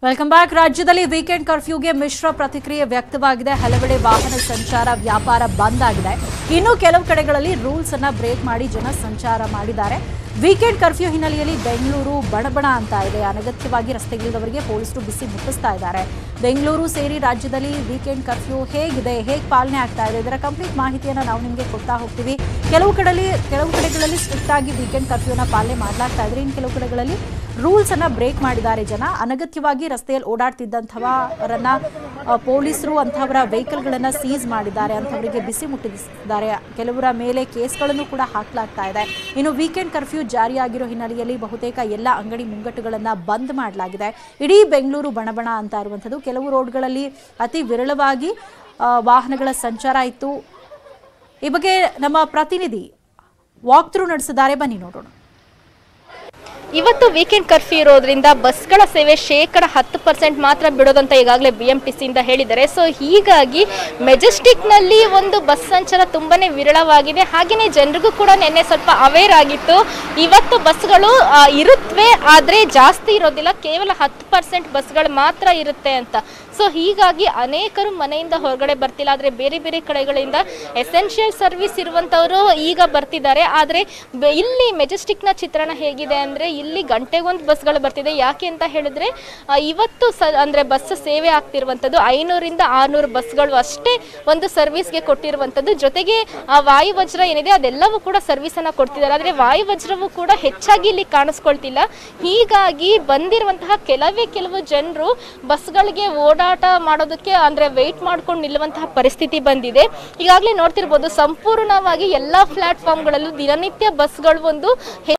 welcome back ರಾಜ್ಯದಲ್ಲಿ weekend ಕರ್ಫ್ಯೂಗೆ ಮಿಶ್ರ ಪ್ರತಿಕ್ರಿಯೆ ವ್ಯಕ್ತವಾಗಿದೆ ಹಲವೆಡೆ ವಾಹನ ಸಂಚಾರ ವ್ಯಾಪಾರ ಬಂದ್ ಆಗಿದೆ ಇನ್ನು ಕೆಲವು ಕಡೆಗಳಲ್ಲಿ ರೂಲ್ಸ್ ಅನ್ನ ಬ್ರೇಕ್ ಮಾಡಿ ಜನ ಸಂಚಾರ ಮಾಡಿದ್ದಾರೆ ವೀಕೆಂಡ್ ಕರ್ಫ್ಯೂ ಹಿನ್ನೆಲೆಯಲ್ಲಿ ಬೆಂಗಳೂರು ಬಣಬಣ ಅಂತ ಇದೆ ಅನಗತ್ಯವಾಗಿ ರಸ್ತೆಗಿಳಿದವರಿಗೆ ಪೊಲೀಸರು ಬಿಸಿ ಮುಟ್ಟಿಸ್ತಾ ಇದ್ದಾರೆ ಬೆಂಗಳೂರು ಸೇರಿ ರಾಜ್ಯದಲ್ಲಿ ವೀಕೆಂಡ್ ಕರ್ಫ್ಯೂ ಹೇಗಿದೆ ಹೇಗೆ ಪಾಲನೆ ಆಗ್ತಾ ಇದೆ ಇದರ ಕಂಪ್ಲೀಟ್ ಮಾಹಿತಿಯನ್ನು ನಾವು ನಿಮಗೆ ಕೊಡ್ತಾ ಹೋಗ್ತೀವಿ ಕೆಲವು ಕಡೆಯಲ್ಲಿ ಕೆಲವು ಕಡೆಗಳಲ್ಲಿ ಸ್ಟ್ರಿಕ್ಟ್ ಆಗಿ ವೀಕೆಂಡ್ ಕರ್ಫ್ಯೂನ ಪಾಲನೆ ಮಾಡಲಾಗ್ತಾ ಇದ್ರೆ ಇನ್ನು ಕೆಲವು ಕಡೆಗಳಲ್ಲಿ ರೂಲ್ಸ್ ಅನ್ನ ಬ್ರೇಕ್ ಮಾಡಿದ್ದಾರೆ ಜನ ಅನಗತ್ಯವಾಗಿ ರಸ್ತೆಯಲ್ಲಿ ಓಡಾಡ್ತಿದ್ದಂಥವರನ್ನ ಆ, ಪೊಲೀಸರು ಅಂಥವರ ವೆಹಿಕಲ್ಗಳನ್ನ ಸೀಸ್ ಮಾಡಿದ್ದಾರೆ ಅಂಥವರಿಗೆ ಬಿಸಿ ಮುಟ್ಟಿಸಿದ್ದಾರೆ ಕೆಲವರ ಮೇಲೆ ಕೇಸ್ಗಳನ್ನು ಕೂಡ ಹಾಕಲಾಗ್ತಾ ಇದೆ ಇನ್ನು ವೀಕೆಂಡ್ ಕರ್ಫ್ಯೂ ಜಾರಿಯಾಗಿರೋ ಹಿನ್ನೆಲೆಯಲ್ಲಿ ಬಹುತೇಕ ಎಲ್ಲ ಅಂಗಡಿ ಮುಂಗಟ್ಟುಗಳನ್ನ ಬಂದ್ ಮಾಡಲಾಗಿದೆ ಇಡೀ ಬೆಂಗಳೂರು ಬಣಬಣ ಅಂತ ಇರುವಂಥದ್ದು ಕೆಲವು ರೋಡ್ಗಳಲ್ಲಿ ಅತಿ ವಿರಳವಾಗಿ ಆ, ವಾಹನಗಳ ಸಂಚಾರ ಇತ್ತು ಈ ಬಗ್ಗೆ ನಮ್ಮ ಪ್ರತಿನಿಧಿ ವಾಕ್ ಥ್ರೂ ನಡೆಸಿದ್ದಾರೆ ಬನ್ನಿ ನೋಡೋಣ ಇವತ್ತು ವೀಕೆಂಡ್ ಕರ್ಫ್ಯೂ ಇರೋದ್ರಿಂದ ಬಸ್ಗಳ ಸೇವೆ ಶೇಕಡ ಹತ್ತು ಪರ್ಸೆಂಟ್ ಮಾತ್ರ ಬಿಡೋದಂತ ಈಗಾಗಲೇ ಬಿ ಎಂ ಟಿ ಸಿಯಿಂದ ಹೇಳಿದ್ದಾರೆ ಸೊ ಹೀಗಾಗಿ ಮೆಜೆಸ್ಟಿಕ್ನಲ್ಲಿ ಒಂದು ಬಸ್ ಸಂಚಾರ ತುಂಬಾನೇ ವಿರಳವಾಗಿದೆ ಹಾಗೆಯೇ ಜನರಿಗೂ ಕೂಡ ನಿನ್ನೆ ಸ್ವಲ್ಪ ಅವೇರ್ ಆಗಿತ್ತು ಇವತ್ತು ಬಸ್ಗಳು ಆ, ಇರುತ್ತವೆ ಆದರೆ ಜಾಸ್ತಿ ಇರೋದಿಲ್ಲ ಕೇವಲ ಹತ್ತು ಪರ್ಸೆಂಟ್ ಬಸ್ಗಳು ಮಾತ್ರ ಇರುತ್ತೆ ಅಂತ ಸೊ ಹೀಗಾಗಿ ಅನೇಕರು ಮನೆಯಿಂದ ಹೊರಗಡೆ ಬರ್ತಿಲ್ಲ ಆದರೆ ಬೇರೆ ಬೇರೆ ಕಡೆಗಳಿಂದ ಎಸೆನ್ಷಿಯಲ್ ಸರ್ವಿಸ್ ಇರುವಂಥವರು ಈಗ ಬರ್ತಿದ್ದಾರೆ ಆದರೆ ಬೆ- ಇಲ್ಲಿ ಮೆಜೆಸ್ಟಿಕ್ನ ಚಿತ್ರಣ ಹೇಗಿದೆ ಅಂದರೆ ಇಲ್ಲಿ ಗಂಟೆಗೊಂದು ಬಸ್ಗಳು ಬರ್ತಿದೆ ಯಾಕೆ ಅಂತ ಹೇಳಿದ್ರೆ ಆ, ಇವತ್ತು ಸ ಅಂದರೆ ಬಸ್ ಸೇವೆ ಆಗ್ತಿರುವಂಥದ್ದು ಐನೂರಿಂದ ಆರುನೂರು ಬಸ್ಗಳು ಅಷ್ಟೇ ಒಂದು ಸರ್ವಿಸ್ಗೆ ಕೊಟ್ಟಿರುವಂಥದ್ದು ಜೊತೆಗೆ ಆ ವಾಯುವಜ್ರ ಏನಿದೆ ಅದೆಲ್ಲವೂ ಕೂಡ ಸರ್ವಿಸನ್ನು ಕೊಡ್ತಿದ್ದಾರೆ ಆದರೆ ವಾಯುವಜ್ರವು ಕೂಡ ಹೆಚ್ಚಾಗಿ ಇಲ್ಲಿ ಕಾಣಿಸ್ಕೊಳ್ತಿಲ್ಲ ಹೀಗಾಗಿ ಬಂದಿರುವಂತಹ ಕೆಲವೇ ಕೆಲವು ಜನರು ಬಸ್ಗಳಿಗೆ ಓಡಾಟ ಮಾಡೋದಕ್ಕೆ ಅಂದರೆ ವೆಯ್ಟ್ ಮಾಡ್ಕೊಂಡು ನಿಲ್ಲುವಂತಹ ಪರಿಸ್ಥಿತಿ ಬಂದಿದೆ ಈಗಾಗಲೇ ನೋಡ್ತಿರ್ಬೋದು ಸಂಪೂರ್ಣವಾಗಿ ಎಲ್ಲ ಪ್ಲಾಟ್ಫಾರ್ಮ್ಗಳಲ್ಲೂ ದಿನನಿತ್ಯ ಬಸ್ಗಳು ಒಂದು ಹೆ-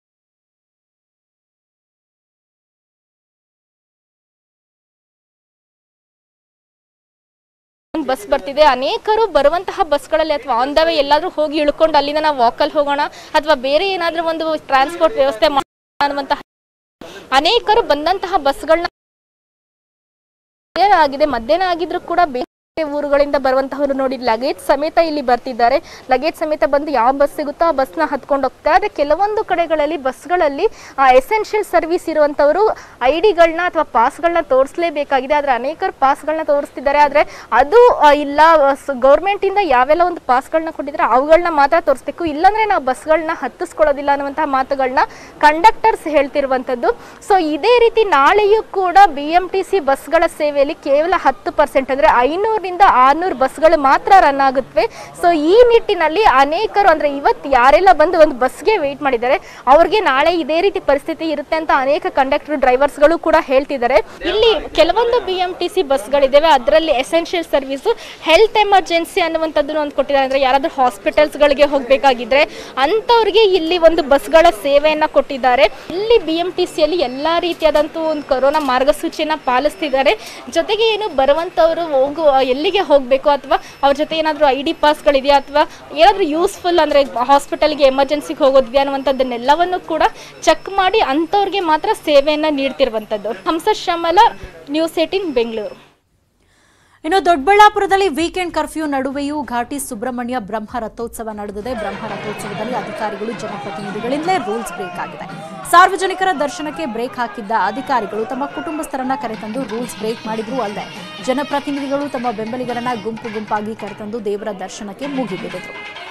ಒಂದ್ ಬಸ್ ಬರ್ತಿದೆ ಅನೇಕರು ಬರುವಂತಹ ಬಸ್ಗಳಲ್ಲಿ ಅಥವಾ ಆನ್ ದ ವೇ ಎಲ್ಲಾದ್ರೂ ಹೋಗಿ ಇಳ್ಕೊಂಡು ಅಲ್ಲಿಂದ ನಾವು ವಾಕಲ್ಲಿ ಹೋಗೋಣ ಅಥವಾ ಬೇರೆ ಏನಾದ್ರೂ ಒಂದು ಟ್ರಾನ್ಸ್ಪೋರ್ಟ್ ವ್ಯವಸ್ಥೆ ಮಾಡೋಣ ಅನ್ನುವಂತಹ ಅನೇಕರು ಬಂದಂತಹ ಬಸ್ಗಳನ್ನ ಮಧ್ಯಾಹ್ನ ಆಗಿದೆ ಮಧ್ಯಾಹ್ನ ಆಗಿದ್ರು ಕೂಡ ಬೇರೆ ಊರುಗಳಿಂದ ಬರುವಂತಹವರು ನೋಡಿ ಲಗೇಜ್ ಸಮೇತ ಇಲ್ಲಿ ಬರ್ತಿದ್ದಾರೆ ಲಗೇಜ್ ಸಮೇತ ಬಂದು ಯಾವ ಬಸ್ ಸಿಗುತ್ತೋ ಆ ಬಸ್ನ ಹತ್ಕೊಂಡು ಹೋಗ್ತಾರೆ ಆದರೆ ಕೆಲವೊಂದು ಕಡೆಗಳಲ್ಲಿ ಬಸ್ಗಳಲ್ಲಿ ಎಸೆನ್ಷಿಯಲ್ ಸರ್ವಿಸ್ ಇರುವಂಥವರು ಐ ಡಿಗಳನ್ನ ಅಥವಾ ಪಾಸ್ಗಳನ್ನ ತೋರಿಸಲೇಬೇಕಾಗಿದೆ ಆದರೆ ಅನೇಕರು ಪಾಸ್ಗಳನ್ನ ತೋರಿಸ್ತಿದ್ದಾರೆ ಆದರೆ ಅದು ಆ, ಇಲ್ಲ ಗೌರ್ಮೆಂಟಿಂದ ಯಾವೆಲ್ಲ ಒಂದು ಪಾಸ್ಗಳನ್ನ ಕೊಟ್ಟಿದ್ದಾರೆ ಅವುಗಳನ್ನ ಮಾತ್ರ ತೋರಿಸ್ಬೇಕು ಇಲ್ಲಾಂದ್ರೆ ನಾವು ಬಸ್ಗಳನ್ನ ಹತ್ತಿಸ್ಕೊಳ್ಳೋದಿಲ್ಲ ಅನ್ನುವಂತಹ ಮಾತುಗಳನ್ನ ಕಂಡಕ್ಟರ್ಸ್ ಹೇಳ್ತಿರುವಂಥದ್ದು ಸೊ ಇದೇ ರೀತಿ ನಾಳೆಯೂ ಕೂಡ ಬಿ ಎಂ ಟಿ ಸಿ ಬಸ್ಗಳ ಸೇವೆಯಲ್ಲಿ ಕೇವಲ ಹತ್ತು ಪರ್ಸೆಂಟ್ ಅಂದರೆ ಐನೂರಿಂದ ಆರ್ನೂರು ಬಸ್ಗಳು ಮಾತ್ರ ರನ್ ಆಗುತ್ತವೆ ಸೊ ಈ ನಿಟ್ಟಿನಲ್ಲಿ ಅನೇಕರು ಅಂದರೆ ಇವತ್ತು ಯಾರೆಲ್ಲ ಬಂದು ಒಂದು ಬಸ್ಗೆ ವೆಯ್ಟ್ ಮಾಡಿದ್ದಾರೆ ಅವ್ರಿಗೆ ನಾಳೆ ಇದೇ ರೀತಿ ಪರಿಸ್ಥಿತಿ ಇರುತ್ತೆ ಅಂತ ಅನೇಕ ಕಂಡಕ್ಟರ್ ಡ್ರೈವರ್ಸ್ಗಳು ಕೂಡ ಹೇಳ್ತಿದ್ದಾರೆ ಇಲ್ಲಿ ಕೆಲವೊಂದು ಬಿ ಎಂ ಟಿ ಸಿ ಬಸ್ಗಳಿದ್ದಾವೆ ಅದರಲ್ಲಿ ಎಸೆನ್ಷಿಯಲ್ ಸರ್ವಿಸು ಹೆಲ್ತ್ ಎಮರ್ಜೆನ್ಸಿ ಅನ್ನುವಂಥದ್ದನ್ನು ಒಂದು ಕೊಟ್ಟಿದ್ದಾರೆ ಅಂದರೆ ಯಾರಾದರೂ ಹಾಸ್ಪಿಟಲ್ಸ್ಗಳಿಗೆ ಹೋಗಬೇಕಾಗಿದ್ರೆ ಅಂಥವ್ರಿಗೆ ಇಲ್ಲಿ ಒಂದು ಬಸ್ಗಳ ಸೇವೆಯನ್ನು ಕೊಟ್ಟಿದ್ದಾರೆ ಇಲ್ಲಿ ಬಿ ಎಂ ಟಿ ಸಿಯಲ್ಲಿ ಎಲ್ಲ ರೀತಿಯಾದಂಥ ಒಂದು ಕೊರೋನಾ ಮಾರ್ಗಸೂಚಿಯನ್ನು ಪಾಲಿಸ್ತಿದ್ದಾರೆ ಜೊತೆಗೆ ಏನು ಬರುವಂಥವರು ಹೋಗು ಎಲ್ಲಿಗೆ ಹೋಗಬೇಕು ಅಥವಾ ಅವ್ರ ಜೊತೆ ಏನಾದರೂ ಐ ಡಿ ಪಾಸ್ಗಳಿದೆಯಾ ಅಥವಾ ಏನಾದರೂ ಯೂಸ್ಫುಲ್ ಅಂದರೆ ಹಾಸ್ಪಿಟಲ್ಗೆ ಎಮರ್ಜೆನ್ಸಿಗೆ ಹೋಗೋದ್ವಿ ಅನ್ನುವಂಥದ್ದನ್ನೆಲ್ಲವನ್ನು ಕೂಡ ಚೆಕ್ ಮಾಡಿ ಅಂಥವ್ರಿಗೆ ಮಾತ್ರ ಸೇವೆಯನ್ನು ನೀಡ್ತಿರುವಂಥದ್ದು ಹಂಸ ಶ್ಯಾಮಲ ನ್ಯೂಸ್ ಏಟಿನ್ ಬೆಂಗಳೂರು ಇನ್ನು ದೊಡ್ಡಬಳ್ಳಾಪುರದಲ್ಲಿ ವೀಕೆಂಡ್ ಕರ್ಫ್ಯೂ ನಡುವೆಯೂ ಘಾಟಿ ಸುಬ್ರಹ್ಮಣ್ಯ ಬ್ರಹ್ಮ ರಥೋತ್ಸವ ನಡೆದಿದೆ ಬ್ರಹ್ಮ ರಥೋತ್ಸವದಲ್ಲಿ ಅಧಿಕಾರಿಗಳು ಜನಪ್ರತಿನಿಧಿಗಳಿಂದಲೇ ರೂಲ್ಸ್ ಬ್ರೇಕ್ ಆಗಿದೆ ಸಾರ್ವಜನಿಕರ ದರ್ಶನಕ್ಕೆ ಬ್ರೇಕ್ ಹಾಕಿದ್ದ ಅಧಿಕಾರಿಗಳು ತಮ್ಮ ಕುಟುಂಬಸ್ಥರನ್ನ ಕರೆತಂದು ರೂಲ್ಸ್ ಬ್ರೇಕ್ ಮಾಡಿದ್ರು ಅಲ್ಲದೆ ಜನಪ್ರತಿನಿಧಿಗಳು ತಮ್ಮ ಬೆಂಬಲಿಗರನ್ನ ಗುಂಪು ಗುಂಪಾಗಿ ಕರೆತಂದು ದೇವರ ದರ್ಶನಕ್ಕೆ ಮುಗಿಬಿದ್ದರು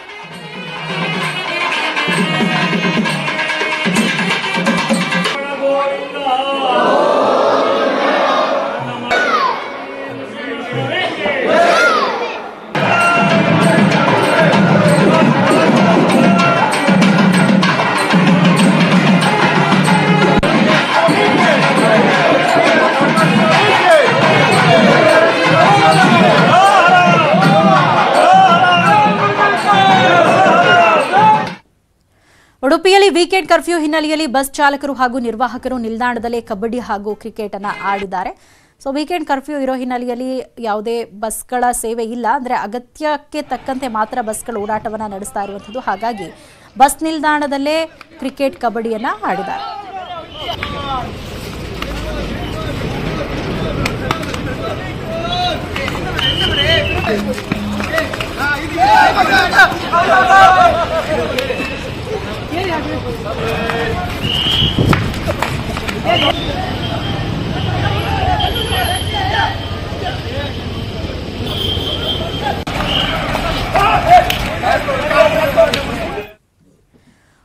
ಉಡುಪಿಯಲ್ಲಿ ವೀಕೆಂಡ್ ಕರ್ಫ್ಯೂ ಹಿನ್ನೆಲೆಯಲ್ಲಿ ಬಸ್ ಚಾಲಕರು ಹಾಗೂ ನಿರ್ವಾಹಕರು ನಿಲ್ದಾಣದಲ್ಲೇ ಕಬಡ್ಡಿ ಹಾಗೂ ಕ್ರಿಕೆಟ್ ಅನ್ನ ಆಡಿದ್ದಾರೆ ಸೊ ವೀಕೆಂಡ್ ಕರ್ಫ್ಯೂ ಇರೋ ಹಿನ್ನೆಲೆಯಲ್ಲಿ ಯಾವುದೇ ಬಸ್ಗಳ ಸೇವೆ ಇಲ್ಲ ಅಂದ್ರೆ ಅಗತ್ಯಕ್ಕೆ ತಕ್ಕಂತೆ ಮಾತ್ರ ಬಸ್ಗಳ ಓಡಾಟವನ್ನ ನಡೆಸ್ತಾ ಇರುವಂಥದ್ದು ಹಾಗಾಗಿ ಬಸ್ ನಿಲ್ದಾಣದಲ್ಲೇ ಕ್ರಿಕೆಟ್ ಕಬಡ್ಡಿಯನ್ನ ಆಡಿದ್ದಾರೆ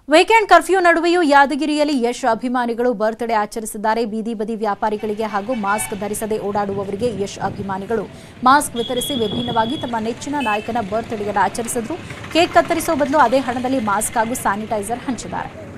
ವೀಕೆಂಡ್ ಕರ್ಫ್ಯೂ ನಡುವೆಯೂ ಯಾದಗಿರಿಯಲ್ಲಿ ಯಶ್ ಅಭಿಮಾನಿಗಳು ಬರ್ತ್ಡೇ ಆಚರಿಸಿದ್ದಾರೆ ಬೀದಿ ಬದಿ ವ್ಯಾಪಾರಿಗಳಿಗೆ ಹಾಗೂ ಮಾಸ್ಕ್ ಧರಿಸದೆ ಓಡಾಡುವವರಿಗೆ ಯಶ್ ಅಭಿಮಾನಿಗಳು ಮಾಸ್ಕ್ ವಿತರಿಸಿ ವಿಭಿನ್ನವಾಗಿ ತಮ್ಮ ನೆಚ್ಚಿನ ನಾಯಕನ ಬರ್ತ್ಡೇಯನ್ನು ಆಚರಿಸಿದ್ರು ಕೇಕ್ ಕತ್ತರಿಸುವ ಬದಲು ಅದೇ ಹಣದಲ್ಲಿ ಮಾಸ್ಕ್ ಹಾಗೂ ಸ್ಯಾನಿಟೈಸರ್ ಹಂಚಿದ್ದಾರೆ